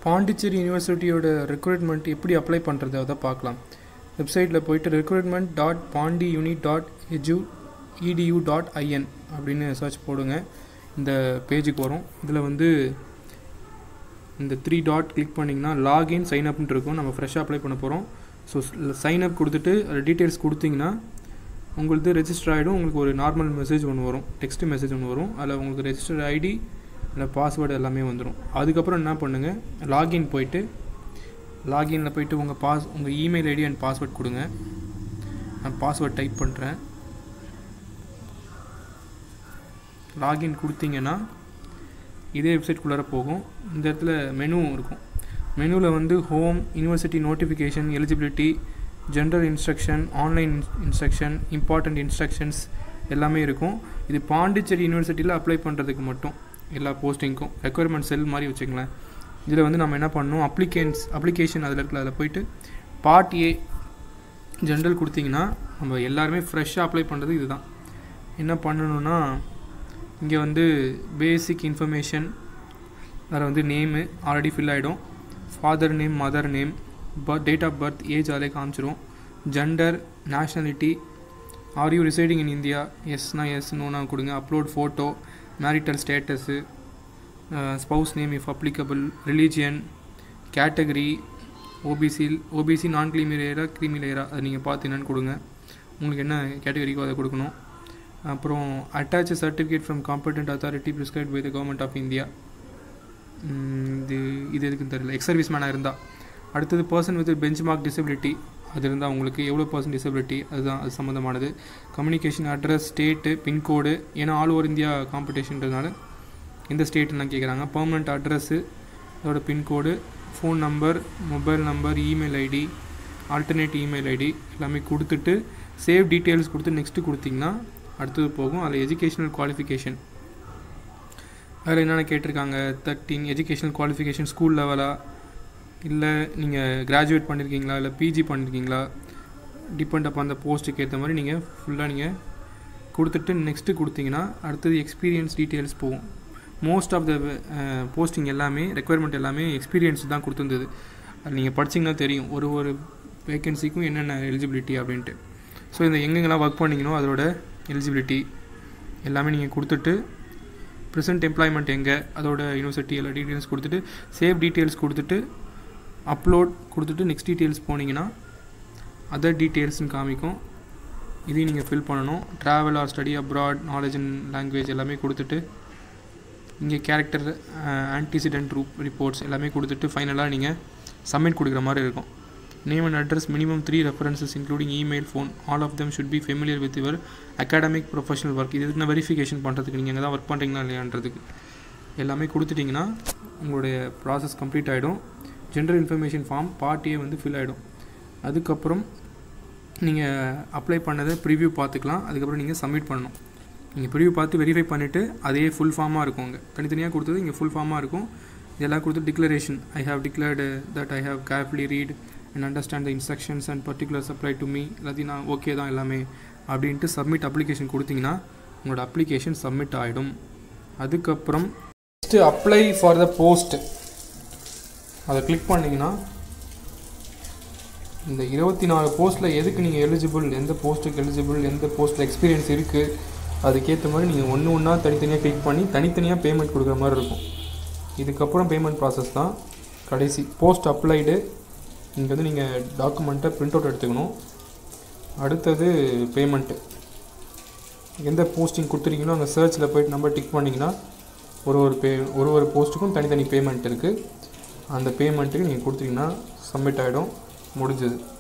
பாண்டிச்சேரி யூனிவர்சிட்டியோட ரெக்ரூட்மெண்ட் எப்படி அப்ளை பண்ணுறது அதை பார்க்கலாம் வெப்சைட்டில் போயிட்டு recruitment dot Pondi uni dot edu EDU dot IN அப்படின்னு சர்ச் போடுங்க இந்த பேஜுக்கு வரும் இதில் வந்து இந்த த்ரீ டாட் கிளிக் பண்ணிங்கன்னா லாகின் சைன் அப்னு இருக்கும் நம்ம ஃப்ரெஷ்ஷாக அப்ளை பண்ண போகிறோம் ஸோ சைன் அப் கொடுத்துட்டு டீட்டெயில்ஸ் கொடுத்தீங்கன்னா உங்களுக்கு ரெஜிஸ்டர் ஆகிடும் உங்களுக்கு ஒரு நார்மல் மெசேஜ் ஒன்று வரும் டெக்ஸ்ட் மெசேஜ் ஒன்று வரும் அதில் உங்களுக்கு ரெஜிஸ்டர் ஐடி இல்லை பாஸ்வேர்டு எல்லாமே வந்துடும் அதுக்கப்புறம் என்ன பண்ணுங்கள் லாகின் போயிட்டு லாகினில் போயிட்டு உங்கள் பாஸ் உங்கள் இமெயில் ஐடி அண்ட் பாஸ்வேர்ட் கொடுங்க நான் பாஸ்வேர்ட் டைப் பண்ணுறேன் லாகின் கொடுத்தீங்கன்னா இதே வெப்சைட்குள்ளார போகும் இந்த இடத்துல மெனு இருக்கும் மெனுவில் வந்து home university notification eligibility general instruction online instruction important instructions எல்லாமே இருக்கும் இது பாண்டிச்சேரி யூனிவர்சிட்டியில் அப்ளை பண்ணுறதுக்கு மட்டும் எல்லா போஸ்டிங்க்கும் ரெக்குயர்மெண்ட் செல் மாதிரி வச்சுங்களேன் இதில் வந்து நம்ம என்ன பண்ணணும் அப்ளிகேன்ஸ் அப்ளிகேஷன் அதில் இருக்கல அதில் போயிட்டு பார்ட் ஏ ஜென்ரல் கொடுத்தீங்கன்னா நம்ம எல்லாருமே ஃப்ரெஷ்ஷாக அப்ளை பண்ணுறது இதுதான் என்ன பண்ணணுன்னா இங்கே வந்து பேசிக் இன்ஃபர்மேஷன் அதில் வந்து நேமு ஆல்ரெடி ஃபில் ஆகிடும் father name mother name birth date of birth age அதிலே காமிச்சிரும் gender nationality are you residing in India எஸ்னா எஸ் நோனா கொடுங்க upload photo marital status spouse name if applicable religion category OBC OBC non creamy லேயரா creamy லேயரா அது நீங்கள் பார்த்து என்னென்னு கொடுங்க உங்களுக்கு என்ன கேட்டகரிக்கோ அதை கொடுக்கணும் அப்புறம் attach certificate from competent authority prescribe by the government of India இது இது எதுக்குன்னு தெரியல எக்ஸ் சர்வீஸ் மேனாக இருந்தால் அடுத்தது person with benchmark disability அது இருந்தால் உங்களுக்கு எவ்வளோ பர்சன்ட் டிசபிலிட்டி அதுதான் அது சம்மந்தமானது கம்யூனிகேஷன் அட்ரஸ் ஸ்டேட்டு பின்கோடு ஏன்னா ஆல் ஓவர் இந்தியா காம்படிஷன்றதுனால எந்த ஸ்டேட்லாம் கேட்குறாங்க பர்மனெண்ட் அட்ரஸ்ஸு அதோட pincode phone number mobile number email ID alternate email ID எல்லாமே கொடுத்துட்டு சேவ் டீட்டெயில்ஸ் கொடுத்து நெக்ஸ்ட்டு கொடுத்தீங்கன்னா அடுத்தது போகும் அதில் எஜுகேஷனல் குவாலிஃபிகேஷன் அதில் என்னென்ன கேட்டிருக்காங்க தேர்ட்டீன் எஜுகேஷனல் குவாலிஃபிகேஷன் ஸ்கூல் லெவலா இல்லை நீங்கள் கிராஜுவேட் பண்ணியிருக்கீங்களா இல்லை பிஜி பண்ணியிருக்கீங்களா டிபெண்ட் அப்போ அந்த போஸ்ட்டுக்கு ஏற்ற மாதிரி நீங்கள் ஃபுல்லாக நீங்கள் கொடுத்துட்டு நெக்ஸ்ட்டு கொடுத்தீங்கன்னா அடுத்தது எக்ஸ்பீரியன்ஸ் டீட்டெயில்ஸ் போகும் மோஸ்ட் ஆஃப் த போஸ்டிங் எல்லாமே ரெக்குயர்மெண்ட் எல்லாமே எக்ஸ்பீரியன்ஸ் தான் கொடுத்துருந்தது அது நீங்கள் படிச்சிங்கன்னா தெரியும் ஒரு ஒரு வேகன்சிக்கும் என்னென்ன எலிஜிபிலிட்டி அப்படின்ட்டு ஸோ இந்த எங்கெங்கெல்லாம் ஒர்க் பண்ணிங்கனோ அதோட எலிஜிபிலிட்டி எல்லாமே நீங்கள் கொடுத்துட்டு ப்ரெசென்ட் எம்ப்ளாய்மெண்ட் எங்கே அதோட யூனிவர்சிட்டி எல்லா டீட்டெயில்ஸ் கொடுத்துட்டு சேவ் டீட்டெயில்ஸ் கொடுத்துட்டு அப்லோட் கொடுத்துட்டு நெக்ஸ்ட் டீட்டெயில்ஸ் போனீங்கன்னா அதர் டீட்டெயில்ஸ்னு காமிக்கும் இதையும் நீங்கள் ஃபில் பண்ணணும் travel or study abroad knowledge and language எல்லாமே கொடுத்துட்டு இங்கே கேரக்டர் ஆன்டிசிடென்ட் ரூப் ரிப்போர்ட்ஸ் எல்லாமே கொடுத்துட்டு ஃபைனலாக நீங்கள் சப்மிட் கொடுக்குற மாதிரி இருக்கும் name and address minimum three references including email phone all of them should be familiar with your academic professional work இது நான் வெரிஃபிகேஷன் பண்ணுறதுக்கு நீங்கள் எங்கே தான் ஒர்க் பண்ணுறீங்களா இல்லையான்றதுக்கு எல்லாமே கொடுத்துட்டிங்கன்னா உங்களுடைய ப்ராசஸ் கம்ப்ளீட் ஆகிடும் ஜென்ரல் இன்ஃபர்மேஷன் ஃபார்ம் பார்ட்டியே வந்து ஃபில் ஆகிடும் அதுக்கப்புறம் நீங்கள் அப்ளை பண்ணதை ப்ரிவ்யூ பார்த்துக்கலாம் அதுக்கப்புறம் நீங்கள் சப்மிட் பண்ணணும் நீங்கள் ப்ரிவ்யூ பார்த்து வெரிஃபை பண்ணிவிட்டு அதே ஃபுல் ஃபார்மாக இருக்கும் அங்கே தனித்தனியாக கொடுத்தது இங்கே ஃபுல் ஃபார்மாக இருக்கும் இதெல்லாம் கொடுத்து declaration I have declared that I have carefully read and understand the instructions and particulars apply to me எல்லாத்தையும் நான் ஓகே தான் எல்லாமே அப்படின்ட்டு சப்மிட் அப்ளிகேஷன் கொடுத்தீங்கன்னா உங்களோட அப்ளிகேஷன் சப்மிட் ஆகிடும் அதுக்கப்புறம் next apply for the post அதை கிளிக் பண்ணிங்கன்னா இந்த இருபத்தி நாலு போஸ்ட்டில் எதுக்கு நீங்கள் எலிஜிபிள் எந்த போஸ்ட்டுக்கு எலிஜிபிள் எந்த போஸ்ட்டில் எக்ஸ்பீரியன்ஸ் இருக்குது அதுக்கேற்ற மாதிரி நீங்கள் ஒன்று ஒன்றா தனித்தனியாக கிளிக் பண்ணி தனித்தனியாக பேமெண்ட் கொடுக்குற மாதிரி இருக்கும் இதுக்கப்புறம் பேமெண்ட் ப்ராசஸ் தான் கடைசி போஸ்ட் அப்ளைடு இங்கே வந்து நீங்கள் டாக்குமெண்ட்டை பிரிண்ட் அவுட் எடுத்துக்கணும் அடுத்தது பேமெண்ட்டு எந்த போஸ்டிங் கொடுத்துருக்கீங்களோ அங்கே சர்ச்சில் போயிட்டு நம்பர் டிக் பண்ணிங்கன்னா ஒரு ஒரு பே ஒரு ஒரு போஸ்ட்டுக்கும் தனித்தனி பேமெண்ட் இருக்குது அந்த பேமெண்ட்டுக்கு நீங்கள் கொடுத்தீங்கன்னா சப்மிட் ஆகிடும் முடிஞ்சது